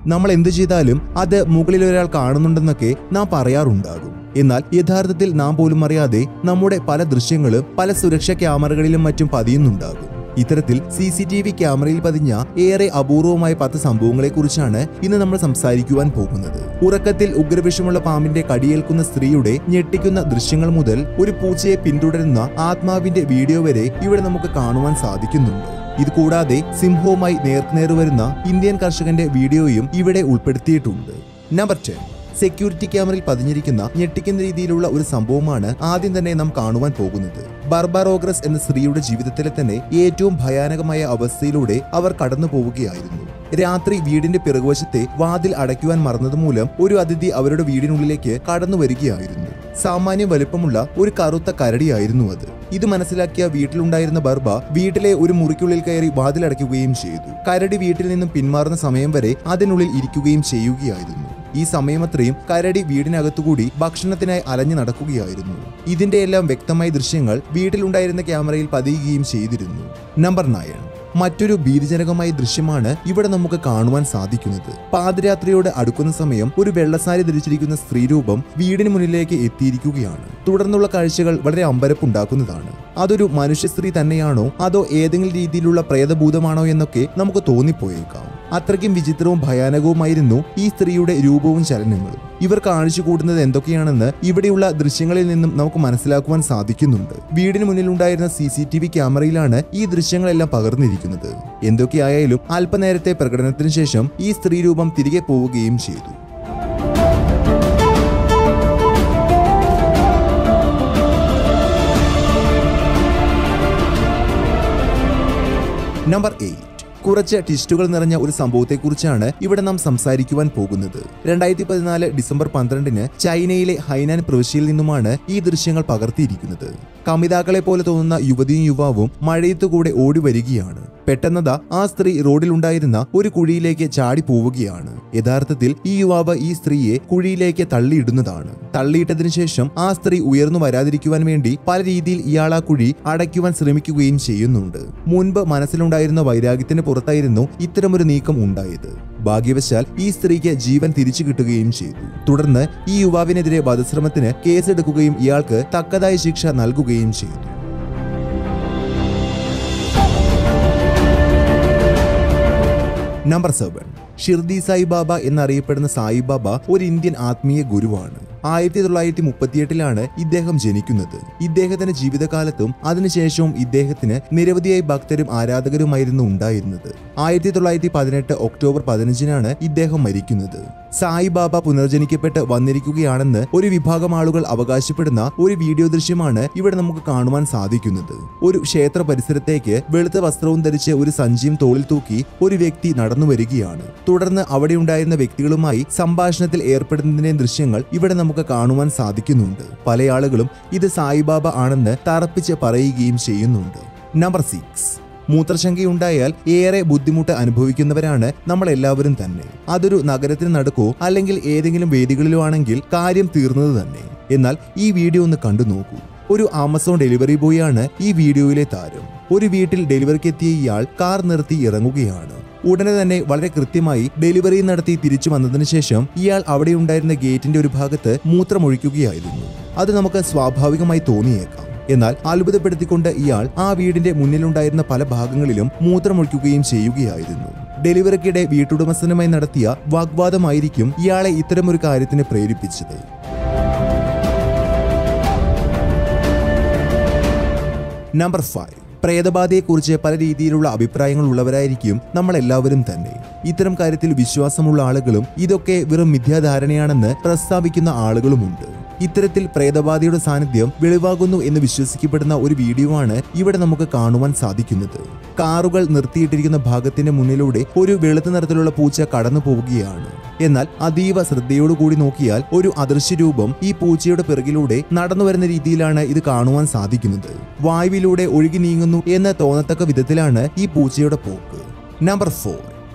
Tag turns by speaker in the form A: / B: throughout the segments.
A: നമ്മൾ എന്ത് ചെയ്താലും അത് മുകളിൽ ഒരാൾ കാണുന്നുണ്ടെന്നൊക്കെ നാം പറയാറുണ്ടാകും എന്നാൽ യഥാർത്ഥത്തിൽ നാം പോലും അറിയാതെ നമ്മുടെ പല ദൃശ്യങ്ങളും പല സുരക്ഷാ ക്യാമറകളിലും മറ്റും പതിയുന്നുണ്ടാകും ഇത്തരത്തിൽ സി സി ടി വി ക്യാമറയിൽ പതിഞ്ഞ ഏറെ അപൂർവമായ പത്ത് സംഭവങ്ങളെക്കുറിച്ചാണ് ഇന്ന് നമ്മൾ സംസാരിക്കുവാൻ പോകുന്നത് ഉറക്കത്തിൽ ഉഗ്രവിഷമുള്ള പാമ്പിന്റെ കടിയേൽക്കുന്ന സ്ത്രീയുടെ ഞെട്ടിക്കുന്ന ദൃശ്യങ്ങൾ മുതൽ ഒരു പൂച്ചയെ പിന്തുടരുന്ന ആത്മാവിന്റെ വീഡിയോ വരെ ഇവിടെ നമുക്ക് കാണുവാൻ സാധിക്കുന്നുണ്ട് ഇത് കൂടാതെ സിംഹവുമായി നേർക്കുനേർ വരുന്ന ഇന്ത്യൻ കർഷകന്റെ വീഡിയോയും ഇവിടെ ഉൾപ്പെടുത്തിയിട്ടുണ്ട് നമ്പർ ടെൻ സെക്യൂരിറ്റി ക്യാമറയിൽ പതിഞ്ഞിരിക്കുന്ന ഞെട്ടിക്കുന്ന രീതിയിലുള്ള ഒരു സംഭവമാണ് ആദ്യം തന്നെ നാം കാണുവാൻ പോകുന്നത് ബർബാറോഗ്രസ് എന്ന സ്ത്രീയുടെ ജീവിതത്തിലെ തന്നെ ഏറ്റവും ഭയാനകമായ അവസ്ഥയിലൂടെ അവർ കടന്നു പോവുകയായിരുന്നു രാത്രി വീടിന്റെ പിറകുവശത്തെ വാതിൽ അടയ്ക്കുവാൻ മറന്നതുമൂലം ഒരു അതിഥി അവരുടെ വീടിനുള്ളിലേക്ക് കടന്നു വരികയായിരുന്നു സാമാന്യം വലുപ്പമുള്ള ഒരു കറുത്ത കരടിയായിരുന്നു അത് ഇത് മനസ്സിലാക്കിയ വീട്ടിലുണ്ടായിരുന്ന ബർബ വീട്ടിലെ ഒരു മുറിക്കുള്ളിൽ കയറി വാതിലടയ്ക്കുകയും ചെയ്തു കരടി വീട്ടിൽ നിന്നും പിന്മാറുന്ന സമയം വരെ അതിനുള്ളിൽ ഇരിക്കുകയും ചെയ്യുകയായിരുന്നു ഈ സമയമത്രയും കരടി വീടിനകത്തുകൂടി ഭക്ഷണത്തിനായി അലഞ്ഞു നടക്കുകയായിരുന്നു ഇതിന്റെ എല്ലാം വ്യക്തമായ ദൃശ്യങ്ങൾ വീട്ടിലുണ്ടായിരുന്ന ക്യാമറയിൽ പതിയുകയും ചെയ്തിരുന്നു നമ്പർ നയൻ മറ്റൊരു ഭീതിജനകമായ ദൃശ്യമാണ് ഇവിടെ നമുക്ക് കാണുവാൻ സാധിക്കുന്നത് പാതിരാത്രിയോട് അടുക്കുന്ന സമയം ഒരു വെള്ളസാരി ധരിച്ചിരിക്കുന്ന സ്ത്രീരൂപം വീടിന് മുന്നിലേക്ക് എത്തിയിരിക്കുകയാണ് തുടർന്നുള്ള കാഴ്ചകൾ വളരെ അമ്പരപ്പുണ്ടാക്കുന്നതാണ് അതൊരു മനുഷ്യ സ്ത്രീ തന്നെയാണോ അതോ ഏതെങ്കിലും രീതിയിലുള്ള പ്രേതഭൂതമാണോ എന്നൊക്കെ നമുക്ക് തോന്നിപ്പോയേക്കാം അത്രയ്ക്കും വിചിത്രവും ഭയാനകവുമായിരുന്നു ഈ സ്ത്രീയുടെ രൂപവും ചലനങ്ങളും ഇവർ കാണിച്ചു കൂടുന്നത് എന്തൊക്കെയാണെന്ന് ഇവിടെയുള്ള ദൃശ്യങ്ങളിൽ നിന്നും നമുക്ക് മനസ്സിലാക്കുവാൻ സാധിക്കുന്നുണ്ട് വീടിന് മുന്നിലുണ്ടായിരുന്ന സി സി ടി വി ക്യാമറയിലാണ് ഈ ദൃശ്യങ്ങളെല്ലാം പകർന്നിരിക്കുന്നത് എന്തൊക്കെയായാലും അല്പനേരത്തെ പ്രകടനത്തിന് ശേഷം ഈ സ്ത്രീ രൂപം തിരികെ പോവുകയും ചെയ്തു നമ്പർ എയ്റ്റ് കുറച്ച് ടിസ്റ്റുകൾ നിറഞ്ഞ ഒരു സംഭവത്തെക്കുറിച്ചാണ് ഇവിടെ നാം സംസാരിക്കുവാൻ പോകുന്നത് രണ്ടായിരത്തി പതിനാല് ഡിസംബർ പന്ത്രണ്ടിന് ചൈനയിലെ ഹൈനാൻ പ്രവിശ്യയിൽ നിന്നുമാണ് ഈ ദൃശ്യങ്ങൾ പകർത്തിയിരിക്കുന്നത് കമിതാക്കളെ പോലെ തോന്നുന്ന യുവതിയും യുവാവും മഴയത്തുകൂടെ ഓടി വരികയാണ് പെട്ടെന്നതാ ആ സ്ത്രീ റോഡിലുണ്ടായിരുന്ന ഒരു കുഴിയിലേക്ക് ചാടി പോവുകയാണ് യഥാർത്ഥത്തിൽ ഈ യുവാവ് ഈ സ്ത്രീയെ കുഴിയിലേക്ക് തള്ളിയിടുന്നതാണ് തള്ളിയിട്ടതിനു ശേഷം ആ സ്ത്രീ ഉയർന്നു വരാതിരിക്കുവാൻ വേണ്ടി പല രീതിയിൽ ഇയാൾ ആ കുഴി അടയ്ക്കുവാൻ ശ്രമിക്കുകയും ചെയ്യുന്നുണ്ട് മുൻപ് മനസ്സിലുണ്ടായിരുന്ന വൈരാഗ്യത്തിന് പുറത്തായിരുന്നു ഇത്തരമൊരു നീക്കം ഉണ്ടായത് ഭാഗ്യവശാൽ ഈ സ്ത്രീക്ക് ജീവൻ തിരിച്ചു കിട്ടുകയും ചെയ്തു തുടർന്ന് ഈ യുവാവിനെതിരെ വധശ്രമത്തിന് കേസെടുക്കുകയും ഇയാൾക്ക് തക്കതായ ശിക്ഷ നൽകുകയും ചെയ്തു നമ്പർ സെവൻ ഷിർദി സായിബാബ എന്നറിയപ്പെടുന്ന സായിബാബ ഒരു ഇന്ത്യൻ ആത്മീയ ഗുരുവാണ് ആയിരത്തി തൊള്ളായിരത്തി മുപ്പത്തിയെട്ടിലാണ് ഇദ്ദേഹം ജനിക്കുന്നത് ഇദ്ദേഹത്തിന്റെ ജീവിതകാലത്തും അതിനുശേഷവും ഇദ്ദേഹത്തിന് നിരവധിയായി ഭക്തരും ആരാധകരുമായിരുന്നു ഉണ്ടായിരുന്നത് ആയിരത്തി തൊള്ളായിരത്തി പതിനെട്ട് ഒക്ടോബർ പതിനഞ്ചിനാണ് ഇദ്ദേഹം മരിക്കുന്നത് സായിബാബ പുനർജനിക്കപ്പെട്ട് വന്നിരിക്കുകയാണെന്ന് ഒരു വിഭാഗം ആളുകൾ അവകാശപ്പെടുന്ന ഒരു വീഡിയോ ദൃശ്യമാണ് ഇവിടെ നമുക്ക് കാണുവാൻ സാധിക്കുന്നത് ഒരു ക്ഷേത്ര പരിസരത്തേക്ക് വെളുത്ത വസ്ത്രവും ധരിച്ച് ഒരു സഞ്ചിയും തോളിൽ തൂക്കി ഒരു വ്യക്തി നടന്നു വരികയാണ് തുടർന്ന് അവിടെ ഉണ്ടായിരുന്ന വ്യക്തികളുമായി സംഭാഷണത്തിൽ ഏർപ്പെടുന്നതിന്റെ ദൃശ്യങ്ങൾ ഇവിടെ നമുക്ക് കാണുവാൻ സാധിക്കുന്നുണ്ട് പല ആളുകളും ഇത് സായിബാബ ആണെന്ന് തറപ്പിച്ച് പറയുകയും ചെയ്യുന്നുണ്ട് നമ്പർ സിക്സ് മൂത്രശങ്കയുണ്ടായാൽ ഏറെ ബുദ്ധിമുട്ട് അനുഭവിക്കുന്നവരാണ് നമ്മൾ എല്ലാവരും തന്നെ അതൊരു നഗരത്തിന് നടുക്കോ അല്ലെങ്കിൽ ഏതെങ്കിലും വേദികളിലോ ആണെങ്കിൽ കാര്യം തീർന്നത് തന്നെ എന്നാൽ ഈ വീഡിയോ ഒന്ന് കണ്ടു നോക്കൂ ഒരു ആമസോൺ ഡെലിവറി ബോയ് ആണ് ഈ വീഡിയോയിലെ താരം ഒരു വീട്ടിൽ ഡെലിവറിക്ക് എത്തിയ ഇയാൾ കാർ നിർത്തി ഇറങ്ങുകയാണ് ഉടനെ തന്നെ വളരെ കൃത്യമായി ഡെലിവറി നടത്തി തിരിച്ചു വന്നതിന് ശേഷം ഇയാൾ അവിടെ ഉണ്ടായിരുന്ന ഗേറ്റിന്റെ ഒരു ഭാഗത്ത് മൂത്രമൊഴിക്കുകയായിരുന്നു അത് നമുക്ക് സ്വാഭാവികമായി തോന്നിയേക്കാം എന്നാൽ അത്ഭുതപ്പെടുത്തിക്കൊണ്ട് ഇയാൾ ആ വീടിന്റെ മുന്നിലുണ്ടായിരുന്ന പല ഭാഗങ്ങളിലും മൂത്രമൊഴിക്കുകയും ചെയ്യുകയായിരുന്നു ഡെലിവറിക്കിടെ വീട്ടുടമസ്ഥനുമായി നടത്തിയ വാഗ്വാദമായിരിക്കും ഇയാളെ ഇത്തരമൊരു കാര്യത്തിന് പ്രേരിപ്പിച്ചത് നമ്പർ ഫൈവ് പ്രേതബാധയെക്കുറിച്ച് പല രീതിയിലുള്ള അഭിപ്രായങ്ങൾ ഉള്ളവരായിരിക്കും നമ്മൾ എല്ലാവരും തന്നെ ഇത്തരം കാര്യത്തിൽ വിശ്വാസമുള്ള ആളുകളും ഇതൊക്കെ വെറും മിഥ്യാധാരണയാണെന്ന് പ്രസ്താവിക്കുന്ന ആളുകളുമുണ്ട് ഇത്തരത്തിൽ പ്രേതബാധയുടെ സാന്നിധ്യം വെളിവാകുന്നു എന്ന് വിശ്വസിക്കപ്പെടുന്ന ഒരു വീഡിയോ ആണ് ഇവിടെ നമുക്ക് കാണുവാൻ സാധിക്കുന്നത് കാറുകൾ നിർത്തിയിട്ടിരിക്കുന്ന ഭാഗത്തിന്റെ മുന്നിലൂടെ ഒരു വെളുത്ത നിറത്തിലുള്ള പൂച്ച കടന്നു പോവുകയാണ് എന്നാൽ അതീവ ശ്രദ്ധയോടുകൂടി നോക്കിയാൽ ഒരു അദൃശ്യ രൂപം ഈ പൂച്ചയുടെ പിറകിലൂടെ നടന്നു വരുന്ന രീതിയിലാണ് ഇത് കാണുവാൻ സാധിക്കുന്നത് വായുവിലൂടെ ഒഴുകി നീങ്ങുന്നു എന്ന് തോന്നത്തക്ക വിധത്തിലാണ് ഈ പൂച്ചയുടെ പോക്ക് നമ്പർ ഫോർ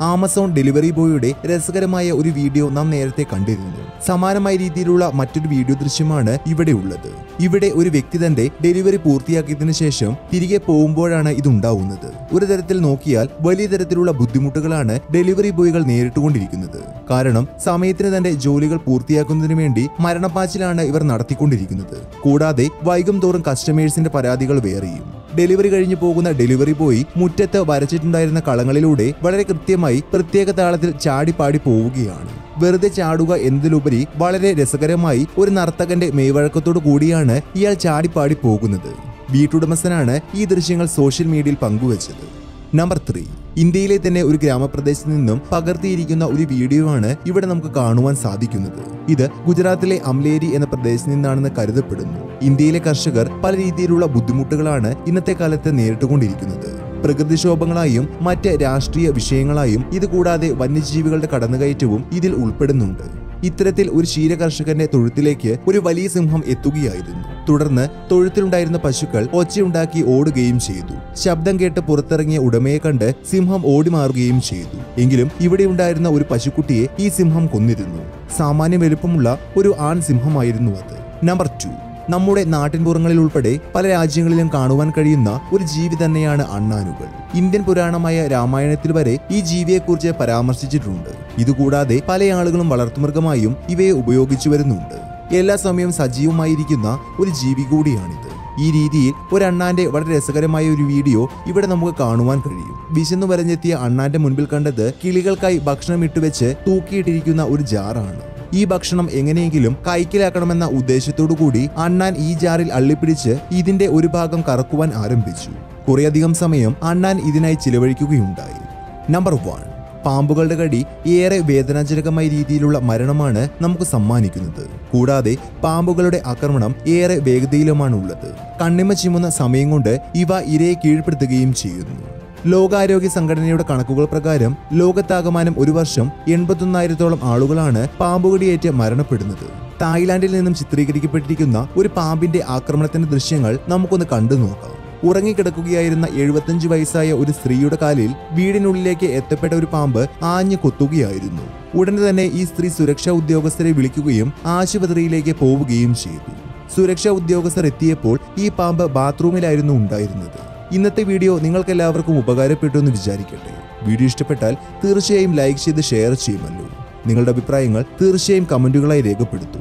A: ആമസോൺ ഡെലിവറി ബോയുടെ രസകരമായ ഒരു വീഡിയോ നാം നേരത്തെ കണ്ടിരുന്നു സമാനമായ രീതിയിലുള്ള മറ്റൊരു വീഡിയോ ദൃശ്യമാണ് ഇവിടെ ഉള്ളത് ഇവിടെ ഒരു വ്യക്തി തന്റെ ഡെലിവറി പൂർത്തിയാക്കിയതിനു ശേഷം തിരികെ പോകുമ്പോഴാണ് ഇതുണ്ടാവുന്നത് ഒരു തരത്തിൽ നോക്കിയാൽ വലിയ തരത്തിലുള്ള ബുദ്ധിമുട്ടുകളാണ് ഡെലിവറി ബോയ്കൾ നേരിട്ടുകൊണ്ടിരിക്കുന്നത് കാരണം സമയത്തിന് തന്റെ ജോലികൾ പൂർത്തിയാക്കുന്നതിന് വേണ്ടി മരണപ്പാച്ചിലാണ് ഇവർ നടത്തിക്കൊണ്ടിരിക്കുന്നത് കൂടാതെ വൈകും തോറും കസ്റ്റമേഴ്സിന്റെ പരാതികൾ വേറെയും ഡെലിവറി കഴിഞ്ഞു പോകുന്ന ഡെലിവറി ബോയ് മുറ്റത്ത് വരച്ചിട്ടുണ്ടായിരുന്ന കളങ്ങളിലൂടെ വളരെ കൃത്യമായി പ്രത്യേക താളത്തിൽ ചാടിപ്പാടി പോവുകയാണ് വെറുതെ ചാടുക എന്നതിലുപരി വളരെ രസകരമായി ഒരു നർത്തകന്റെ മെയ്വഴക്കത്തോടു കൂടിയാണ് ഇയാൾ ചാടിപ്പാടി പോകുന്നത് വീട്ടുടമസ്ഥനാണ് ഈ ദൃശ്യങ്ങൾ സോഷ്യൽ മീഡിയയിൽ പങ്കുവച്ചത് നമ്പർ ത്രീ ഇന്ത്യയിലെ തന്നെ ഒരു ഗ്രാമപ്രദേശത്ത് നിന്നും പകർത്തിയിരിക്കുന്ന ഒരു വീഡിയോ ആണ് ഇവിടെ നമുക്ക് കാണുവാൻ സാധിക്കുന്നത് ഇത് ഗുജറാത്തിലെ അംലേരി എന്ന പ്രദേശത്ത് നിന്നാണെന്ന് കരുതപ്പെടുന്നു ഇന്ത്യയിലെ കർഷകർ പല രീതിയിലുള്ള ബുദ്ധിമുട്ടുകളാണ് ഇന്നത്തെ കാലത്ത് നേരിട്ടുകൊണ്ടിരിക്കുന്നത് പ്രകൃതിക്ഷോഭങ്ങളായും മറ്റ് രാഷ്ട്രീയ വിഷയങ്ങളായും ഇതുകൂടാതെ വന്യജീവികളുടെ കടന്നുകയറ്റവും ഇതിൽ ഉൾപ്പെടുന്നുണ്ട് ഇത്തരത്തിൽ ഒരു ക്ഷീര കർഷകന്റെ തൊഴുത്തിലേക്ക് ഒരു വലിയ സിംഹം എത്തുകയായിരുന്നു തുടർന്ന് തൊഴുത്തിലുണ്ടായിരുന്ന പശുക്കൾ ഒച്ചയുണ്ടാക്കി ഓടുകയും ചെയ്തു ശബ്ദം കേട്ട് പുറത്തിറങ്ങിയ ഉടമയെ കണ്ട് സിംഹം ഓടിമാറുകയും ചെയ്തു എങ്കിലും ഇവിടെ ഉണ്ടായിരുന്ന ഒരു പശുക്കുട്ടിയെ ഈ സിംഹം കൊന്നിരുന്നു സാമാന്യ വലുപ്പമുള്ള ഒരു ആൺ സിംഹമായിരുന്നു അത് നമ്പർ ടു നമ്മുടെ നാട്ടിൻപുറങ്ങളിൽ ഉൾപ്പെടെ പല രാജ്യങ്ങളിലും കാണുവാൻ കഴിയുന്ന ഒരു ജീവി തന്നെയാണ് അണ്ണാനുകൾ ഇന്ത്യൻ പുരാണമായ രാമായണത്തിൽ വരെ ഈ ജീവിയെക്കുറിച്ച് പരാമർശിച്ചിട്ടുണ്ട് ഇതുകൂടാതെ പല ആളുകളും വളർത്തുമൃഗമായും ഇവയെ ഉപയോഗിച്ചു വരുന്നുണ്ട് എല്ലാ സമയവും സജീവമായിരിക്കുന്ന ഒരു ജീവി കൂടിയാണിത് ഈ രീതിയിൽ ഒരു അണ്ണാന്റെ വളരെ രസകരമായ ഒരു വീഡിയോ ഇവിടെ നമുക്ക് കാണുവാൻ കഴിയും വിശന്നു വരഞ്ഞെത്തിയ അണ്ണാന്റെ മുൻപിൽ കണ്ടത് കിളികൾക്കായി ഭക്ഷണം ഇട്ടുവെച്ച് തൂക്കിയിട്ടിരിക്കുന്ന ഒരു ജാറാണ് ഈ ഭക്ഷണം എങ്ങനെയെങ്കിലും കൈക്കലാക്കണമെന്ന ഉദ്ദേശത്തോടു കൂടി അണ്ണാൻ ഈ ജാറിൽ അള്ളിപ്പിടിച്ച് ഇതിന്റെ ഒരു ഭാഗം കറക്കുവാൻ ആരംഭിച്ചു കുറേയധികം സമയം അണ്ണാൻ ഇതിനായി ചിലവഴിക്കുകയുണ്ടായി നമ്പർ വൺ പാമ്പുകളുടെ കടി ഏറെ വേദനാജനകമായ രീതിയിലുള്ള മരണമാണ് നമുക്ക് സമ്മാനിക്കുന്നത് കൂടാതെ പാമ്പുകളുടെ ആക്രമണം ഏറെ വേഗതയിലുമാണ് ഉള്ളത് കണ്ണിമ ചിമ്മുന്ന സമയം കൊണ്ട് ഇവ ഇരയെ കീഴ്പ്പെടുത്തുകയും ചെയ്യുന്നു ലോകാരോഗ്യ സംഘടനയുടെ കണക്കുകൾ പ്രകാരം ലോകത്താകമാനം ഒരു വർഷം എൺപത്തൊന്നായിരത്തോളം ആളുകളാണ് പാമ്പുകടിയേറ്റ് മരണപ്പെടുന്നത് തായ്ലാന്റിൽ നിന്നും ചിത്രീകരിക്കപ്പെട്ടിരിക്കുന്ന ഒരു പാമ്പിന്റെ ആക്രമണത്തിന്റെ ദൃശ്യങ്ങൾ നമുക്കൊന്ന് കണ്ടു നോക്കാം ഉറങ്ങിക്കിടക്കുകയായിരുന്ന എഴുപത്തഞ്ച് വയസ്സായ ഒരു സ്ത്രീയുടെ കാലിൽ വീടിനുള്ളിലേക്ക് എത്തപ്പെട്ട ഒരു പാമ്പ് ആഞ്ഞു കൊത്തുകയായിരുന്നു ഉടനെ തന്നെ ഈ സ്ത്രീ സുരക്ഷാ ഉദ്യോഗസ്ഥരെ വിളിക്കുകയും ആശുപത്രിയിലേക്ക് പോവുകയും ചെയ്തു സുരക്ഷാ ഉദ്യോഗസ്ഥർ എത്തിയപ്പോൾ ഈ പാമ്പ് ബാത്റൂമിലായിരുന്നു ഉണ്ടായിരുന്നത് ഇന്നത്തെ വീഡിയോ നിങ്ങൾക്ക് എല്ലാവർക്കും ഉപകാരപ്പെട്ടു എന്ന് വിചാരിക്കട്ടെ വീഡിയോ ഇഷ്ടപ്പെട്ടാൽ തീർച്ചയായും ലൈക്ക് ചെയ്ത് ഷെയർ ചെയ്യുമല്ലോ നിങ്ങളുടെ അഭിപ്രായങ്ങൾ തീർച്ചയായും കമന്റുകളായി രേഖപ്പെടുത്തൂ